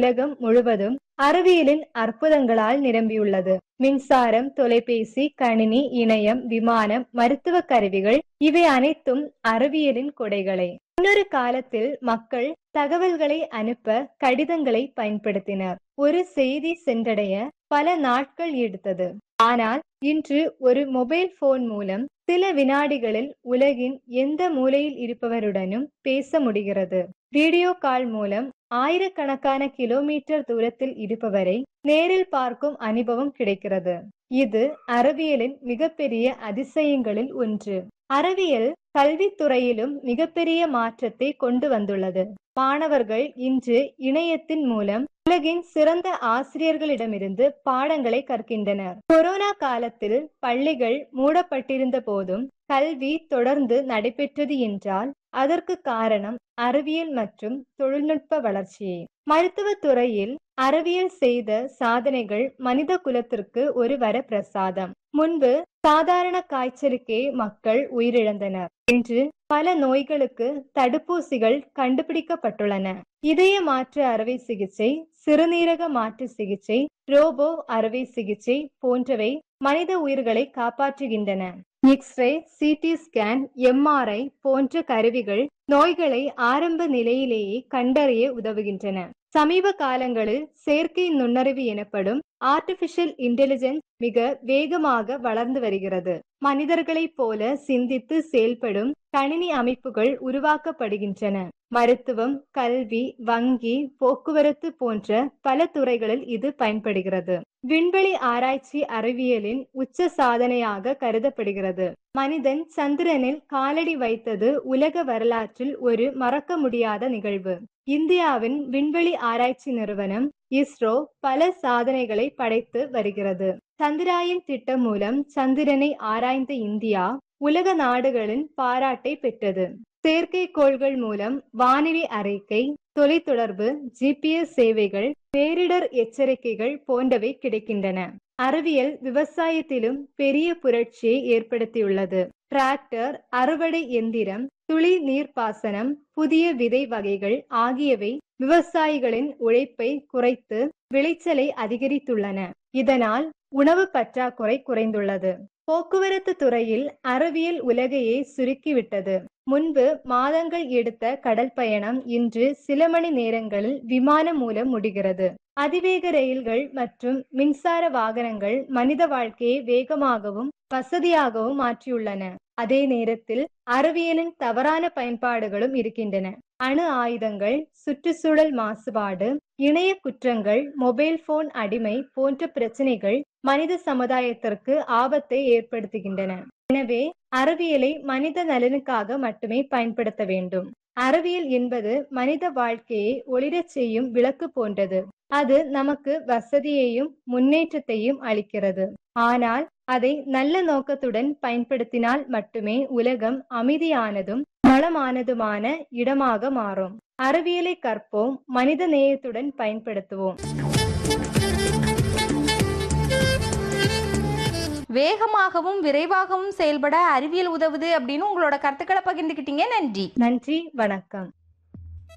உலகம் முழுவதும் அறிவியலின் அற்புதங்களால் நிரம்பியுள்ளது மின்சாரம் தொலைபேசி கணினி இணையம் விமானம் மருத்துவ கருவிகள் இவை அனைத்தும் அறிவியலின் கொடைகளே முன்னொரு காலத்தில் மக்கள் தகவல்களை அனுப்ப கடிதங்களை பயன்படுத்தினர் ஒரு செய்தி சென்றடைய பல நாட்கள் எடுத்தது ஆனால் இன்று ஒரு மொபைல் போன் மூலம் சில வினாடிகளில் உலகின் எந்த மூலையில் இருப்பவருடனும் பேச முடிகிறது வீடியோ கால் மூலம் ஆயிரக்கணக்கான கிலோமீட்டர் தூரத்தில் இருப்பவரை நேரில் பார்க்கும் அனுபவம் கிடைக்கிறது இது அறிவியலின் மிகப்பெரிய அதிசயங்களில் ஒன்று அறிவியல் கல்வித்துறையிலும் மிகப்பெரிய மாற்றத்தை கொண்டு வந்துள்ளது மாணவர்கள் இன்று இணையத்தின் மூலம் உலகின் சிறந்த ஆசிரியர்களிடமிருந்து பாடங்களை கற்கின்றனர் கொரோனா காலத்தில் பள்ளிகள் மூடப்பட்டிருந்த போதும் கல்வி தொடர்ந்து நடைபெற்றது என்றால் அதற்கு காரணம் அறிவியல் மற்றும் தொழில்நுட்ப வளர்ச்சியே மருத்துவ துறையில் அறிவியல் செய்த சாதனைகள் மனித குலத்திற்கு ஒரு வரப்பிரசாதம் முன்பு சாதாரண காய்ச்சலுக்கே மக்கள் உயிரிழந்தனர் இன்று பல நோய்களுக்கு தடுப்பூசிகள் கண்டுபிடிக்கப்பட்டுள்ளன இதய மாற்று அறுவை சிகிச்சை சிறுநீரக மாற்று சிகிச்சை ரோபோ அறுவை சிகிச்சை போன்றவை மனித உயிர்களை காப்பாற்றுகின்றன எக்ஸ்ரே சிடி ஸ்கேன் எம்ஆர்ஐ போன்ற கருவிகள் நோய்களை ஆரம்ப நிலையிலேயே கண்டறிய உதவுகின்றன சமீப காலங்களில் செயற்கை நுண்ணறிவு எனப்படும் ஆர்டிபிஷியல் இன்டெலிஜென்ஸ் மிக வேகமாக வளர்ந்து வருகிறது மனிதர்களைப் போல சிந்தித்து செயல்படும் கணினி அமைப்புகள் உருவாக்கப்படுகின்றன மருத்துவம் கல்வி வங்கி போக்குவரத்து போன்ற பல துறைகளில் இது பயன்படுகிறது விண்வெளி ஆராய்ச்சி அறிவியலின் உச்ச சாதனையாக கருதப்படுகிறது மனிதன் சந்திரனில் காலடி வைத்தது உலக வரலாற்றில் ஒரு மறக்க முடியாத நிகழ்வு இந்தியாவின் விண்வெளி ஆராய்ச்சி நிறுவனம் இஸ்ரோ பல சாதனைகளை படைத்து வருகிறது சந்திராயன் திட்டம் மூலம் சந்திரனை ஆராய்ந்த இந்தியா உலக நாடுகளின் பாராட்டை பெற்றது செயற்கைக்கோள்கள் மூலம் வானிலை அறிக்கை தொலைத்தொடர்பு ஜிபிஎஸ் சேவைகள் பேரிடர் எச்சரிக்கைகள் போன்றவை கிடைக்கின்றன அறிவியல் விவசாயத்திலும் பெரிய புரட்சியை ஏற்படுத்தியுள்ளது டிராக்டர் அறுவடை எந்திரம் துளி நீர்ப்பாசனம் புதிய விதை வகைகள் ஆகியவை விவசாயிகளின் உழைப்பை குறைத்து விளைச்சலை அதிகரித்துள்ளன இதனால் உணவு பற்றாக்குறை குறைந்துள்ளது போக்குவரத்து துறையில் அறிவியல் உலகையே சுருக்கிவிட்டது முன்பு மாதங்கள் எடுத்த கடல் பயணம் இன்று சில மணி நேரங்களில் விமானம் மூலம் முடிகிறது அதிவேக ரயில்கள் மற்றும் மின்சார வாகனங்கள் மனித வாழ்க்கையை வேகமாகவும் வசதியாகவும் மாற்றியுள்ளன அதே நேரத்தில் அறிவியலின் தவறான பயன்பாடுகளும் இருக்கின்றன அணு ஆயுதங்கள் சுற்றுச்சூழல் மாசுபாடு இணைய குற்றங்கள் மொபைல் போன் அடிமை போன்ற பிரச்சனைகள் மனித சமுதாயத்திற்கு ஆபத்தை ஏற்படுத்துகின்றன எனவே அறிவியலை மனித நலனுக்காக மட்டுமே பயன்படுத்த வேண்டும் அறிவியல் என்பது மனித வாழ்க்கையை ஒளிரச் செய்யும் விளக்கு போன்றது அது நமக்கு வசதியையும் முன்னேற்றத்தையும் அளிக்கிறது ஆனால் அதை நல்ல நோக்கத்துடன் பயன்படுத்தினால் மட்டுமே உலகம் அமைதியானதும் வளமானதுமான இடமாக மாறும் அறிவியலை கற்போம் மனித நேயத்துடன் பயன்படுத்துவோம் வேகமாகவும் விரைவாகவும் செயல்பட அறிவியல் உதவுது அப்படின்னு உங்களோட கருத்துக்களை பகிர்ந்துக்கிட்டீங்க நன்றி நன்றி வணக்கம்